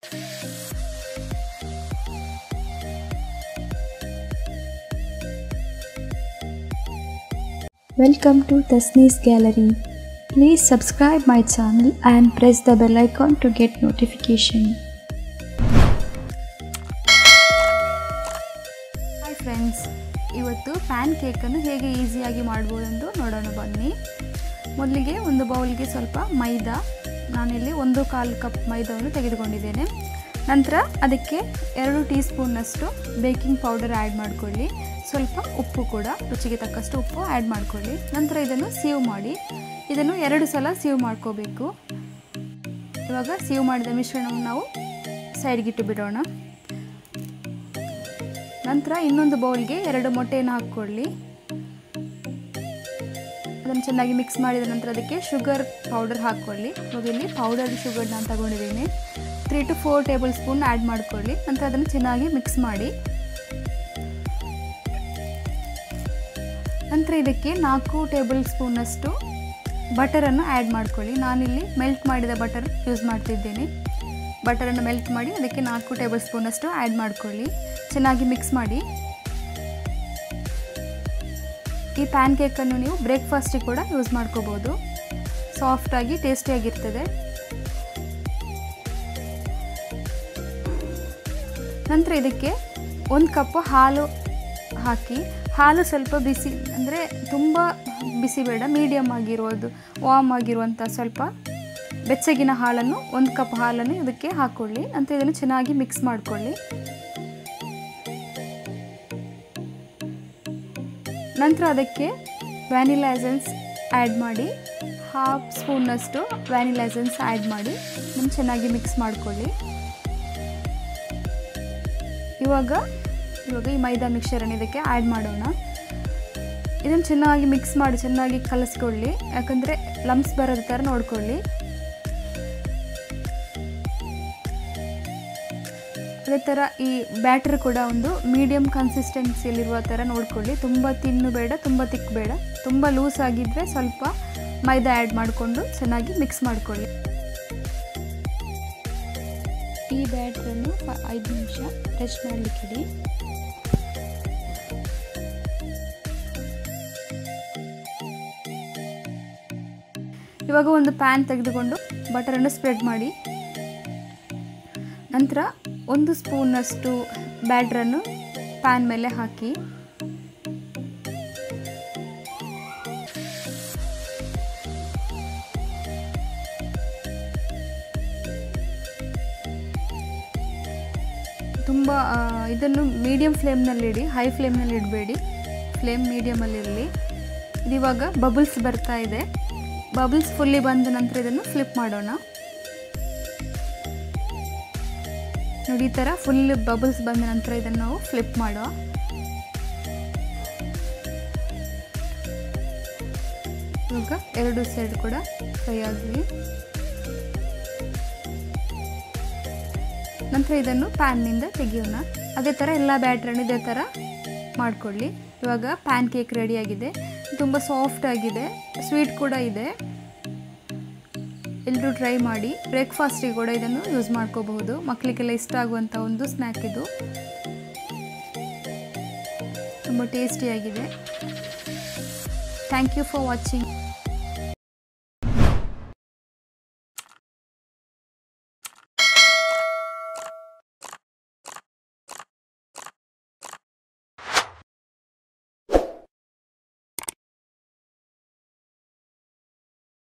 Welcome to Tasnee's Gallery. Please subscribe my channel and press the bell icon to get notification. Hi friends ಇವತ್ತು pan ಕೇಕನ್ನು ಹೇಗೆ ಈಸಿಯಾಗಿ ಮಾಡ್ಬೋದೆಂದು ನೋಡೋಣ ಬನ್ನಿ ಮೊದಲಿಗೆ ಒಂದು ಬೌಲ್ಗೆ ಸ್ವಲ್ಪ ಮೈದಾ ನಾನಿಲ್ಲಿ ಒಂದು ಕಾಲು ಕಪ್ ಮೈದಾವನ್ನು ತೆಗೆದುಕೊಂಡಿದ್ದೇನೆ ನಂತರ ಅದಕ್ಕೆ ಎರಡು ಟೀ ಸ್ಪೂನ್ನಷ್ಟು ಬೇಕಿಂಗ್ ಪೌಡರ್ ಆ್ಯಡ್ ಮಾಡಿಕೊಳ್ಳಿ ಸ್ವಲ್ಪ ಉಪ್ಪು ಕೂಡ ರುಚಿಗೆ ತಕ್ಕಷ್ಟು ಉಪ್ಪು ಆ್ಯಡ್ ಮಾಡಿಕೊಳ್ಳಿ ನಂತರ ಇದನ್ನು ಸೀವ್ ಮಾಡಿ ಇದನ್ನು ಎರಡು ಸಲ ಸೀವ್ ಮಾಡ್ಕೋಬೇಕು ಇವಾಗ ಸೀವ್ ಮಾಡಿದ ಮಿಶ್ರಣವನ್ನು ನಾವು ಸೈಡ್ಗಿಟ್ಟು ಬಿಡೋಣ ನಂತರ ಇನ್ನೊಂದು ಬೌಲ್ಗೆ ಎರಡು ಮೊಟ್ಟೆಯನ್ನು ಹಾಕ್ಕೊಳ್ಳಿ ಅದನ್ನು ಚೆನ್ನಾಗಿ ಮಿಕ್ಸ್ ಮಾಡಿದ ನಂತರ ಅದಕ್ಕೆ ಶುಗರ್ ಪೌಡರ್ ಹಾಕ್ಕೊಳ್ಳಿ ಇವಾಗ ಇಲ್ಲಿ ಪೌಡರ್ ಶುಗರ್ ನಾನು ತಗೊಂಡಿದ್ದೀನಿ three to four tablespoon add ಮಾಡ್ಕೊಳ್ಳಿ ನಂತರ ಅದನ್ನು ಚೆನ್ನಾಗಿ ಮಿಕ್ಸ್ ಮಾಡಿ ನಂತರ ಇದಕ್ಕೆ ನಾಲ್ಕು ಟೇಬಲ್ ಸ್ಪೂನಷ್ಟು ಬಟರನ್ನು ಆ್ಯಡ್ ಮಾಡ್ಕೊಳ್ಳಿ ನಾನಿಲ್ಲಿ ಮೆಲ್ಟ್ ಮಾಡಿದ ಬಟರ್ ಯೂಸ್ ಮಾಡ್ತಿದ್ದೇನೆ ಬಟರನ್ನು ಮೆಲ್ಟ್ ಮಾಡಿ ಅದಕ್ಕೆ ನಾಲ್ಕು ಟೇಬಲ್ ಸ್ಪೂನಷ್ಟು ಆ್ಯಡ್ ಮಾಡ್ಕೊಳ್ಳಿ ಚೆನ್ನಾಗಿ ಮಿಕ್ಸ್ ಮಾಡಿ ಈ ಪ್ಯಾನ್ ಕೇಕನ್ನು ನೀವು ಬ್ರೇಕ್ಫಾಸ್ಟಿಗೆ ಕೂಡ ಯೂಸ್ ಮಾಡ್ಕೋಬೋದು ಸಾಫ್ಟಾಗಿ ಟೇಸ್ಟಿಯಾಗಿರ್ತದೆ ನಂತರ ಇದಕ್ಕೆ ಒಂದು ಕಪ್ ಹಾಲು ಹಾಕಿ ಹಾಲು ಸ್ವಲ್ಪ ಬಿಸಿ ಅಂದರೆ ತುಂಬ ಬಿಸಿ ಬೇಡ ಮೀಡಿಯಮ್ ಆಗಿರೋದು ವಾಮ್ ಆಗಿರುವಂಥ ಸ್ವಲ್ಪ ಬೆಚ್ಚಗಿನ ಹಾಲನ್ನು ಒಂದು ಕಪ್ ಹಾಲನ್ನು ಇದಕ್ಕೆ ಹಾಕ್ಕೊಳ್ಳಿ ನಂತರ ಇದನ್ನು ಚೆನ್ನಾಗಿ ಮಿಕ್ಸ್ ಮಾಡಿಕೊಳ್ಳಿ ನಂತರ ಅದಕ್ಕೆ ವ್ಯಾನಿಲಾ ಎಸೆನ್ಸ್ ಆ್ಯಡ್ ಮಾಡಿ ಹಾಫ್ ಸ್ಪೂನ್ನಷ್ಟು ವ್ಯಾನಿಲಾ ಎಸೆನ್ಸ್ ಆ್ಯಡ್ ಮಾಡಿ ಅದನ್ನು ಚೆನ್ನಾಗಿ ಮಿಕ್ಸ್ ಮಾಡಿಕೊಳ್ಳಿ ಇವಾಗ ಇವಾಗ ಈ ಮೈದಾ ಮಿಕ್ಸರನ್ನು ಇದಕ್ಕೆ ಆ್ಯಡ್ ಮಾಡೋಣ ಇದನ್ನು ಚೆನ್ನಾಗಿ ಮಿಕ್ಸ್ ಮಾಡಿ ಚೆನ್ನಾಗಿ ಕಲಿಸ್ಕೊಳ್ಳಿ ಯಾಕಂದರೆ ಲಮ್ಸ್ ಬರೋದ ಥರ ನೋಡ್ಕೊಳ್ಳಿ ಅದೇ ಥರ ಈ ಬ್ಯಾಟ್ರ್ ಕೂಡ ಒಂದು ಮೀಡಿಯಮ್ ಕನ್ಸಿಸ್ಟೆನ್ಸಿಯಲ್ಲಿರುವ ಥರ ನೋಡ್ಕೊಳ್ಳಿ ತುಂಬ ತಿನ್ನು ಬೇಡ ತುಂಬ ತಿಕ್ ಬೇಡ ತುಂಬ ಲೂಸ್ ಆಗಿದ್ದರೆ ಸ್ವಲ್ಪ ಮೈದಾ ಆ್ಯಡ್ ಮಾಡಿಕೊಂಡು ಚೆನ್ನಾಗಿ ಮಿಕ್ಸ್ ಮಾಡಿಕೊಳ್ಳಿ ಈ ಬ್ಯಾಟ್ರನ್ನು ಐದು ನಿಮಿಷ ರೆಸ್ಟ್ ಮಾಡಲಿಕ್ಕಿಡಿ ಇವಾಗ ಒಂದು ಪ್ಯಾನ್ ತೆಗೆದುಕೊಂಡು ಬಟರನ್ನು ಸ್ಪ್ರೆಡ್ ಮಾಡಿ ನಂತರ ಒಂದು ಸ್ಪೂನಷ್ಟು ಬ್ಯಾಟ್ರನ್ನು ಪ್ಯಾನ್ ಮೇಲೆ ಹಾಕಿ ತುಂಬ ಇದನ್ನು ಮೀಡಿಯಮ್ ಫ್ಲೇಮ್ನಲ್ಲಿಡಿ ಹೈ ಫ್ಲೇಮ್ನಲ್ಲಿ ಇಡಬೇಡಿ ಫ್ಲೇಮ್ ಮೀಡಿಯಮಲ್ಲಿರಲಿ ಇದಿವಾಗ ಬಬಲ್ಸ್ ಬರ್ತಾ ಇದೆ ಬಬಲ್ಸ್ ಫುಲ್ಲಿ ಬಂದ ನಂತರ ಇದನ್ನು ಫ್ಲಿಪ್ ಮಾಡೋಣ ನೋಡಿ ಈ ಥರ ಫುಲ್ ಬಬಲ್ಸ್ ಬಂದ ನಂತರ ಇದನ್ನು ನಾವು ಫ್ಲಿಪ್ ಮಾಡುವ ಇವಾಗ ಎರಡು ಸೈಡ್ ಕೂಡ ಫ್ರೈ ಆಗಲಿ ನಂತರ ಇದನ್ನು ಪ್ಯಾನ್ನಿಂದ ತೆಗೆಯೋಣ ಅದೇ ಥರ ಎಲ್ಲ ಬ್ಯಾಟ್ರನ್ನು ಇದೇ ಥರ ಮಾಡಿಕೊಳ್ಳಿ ಇವಾಗ ಪ್ಯಾನ್ ಕೇಕ್ ರೆಡಿಯಾಗಿದೆ ತುಂಬ ಸಾಫ್ಟ್ ಆಗಿದೆ ಸ್ವೀಟ್ ಕೂಡ ಇದೆ ಎಲ್ಲರೂ ಟ್ರೈ ಮಾಡಿ ಬ್ರೇಕ್ಫಾಸ್ಟಿಗೆ ಕೂಡ ಇದನ್ನು ಯೂಸ್ ಮಾಡ್ಕೋಬಹುದು ಮಕ್ಕಳಿಗೆಲ್ಲ ಇಷ್ಟ ಆಗುವಂಥ ಒಂದು ಸ್ನ್ಯಾಕ್ ಇದು ತುಂಬ ಟೇಸ್ಟಿಯಾಗಿದೆ ಥ್ಯಾಂಕ್ ಯು ಫಾರ್ ವಾಚಿಂಗ್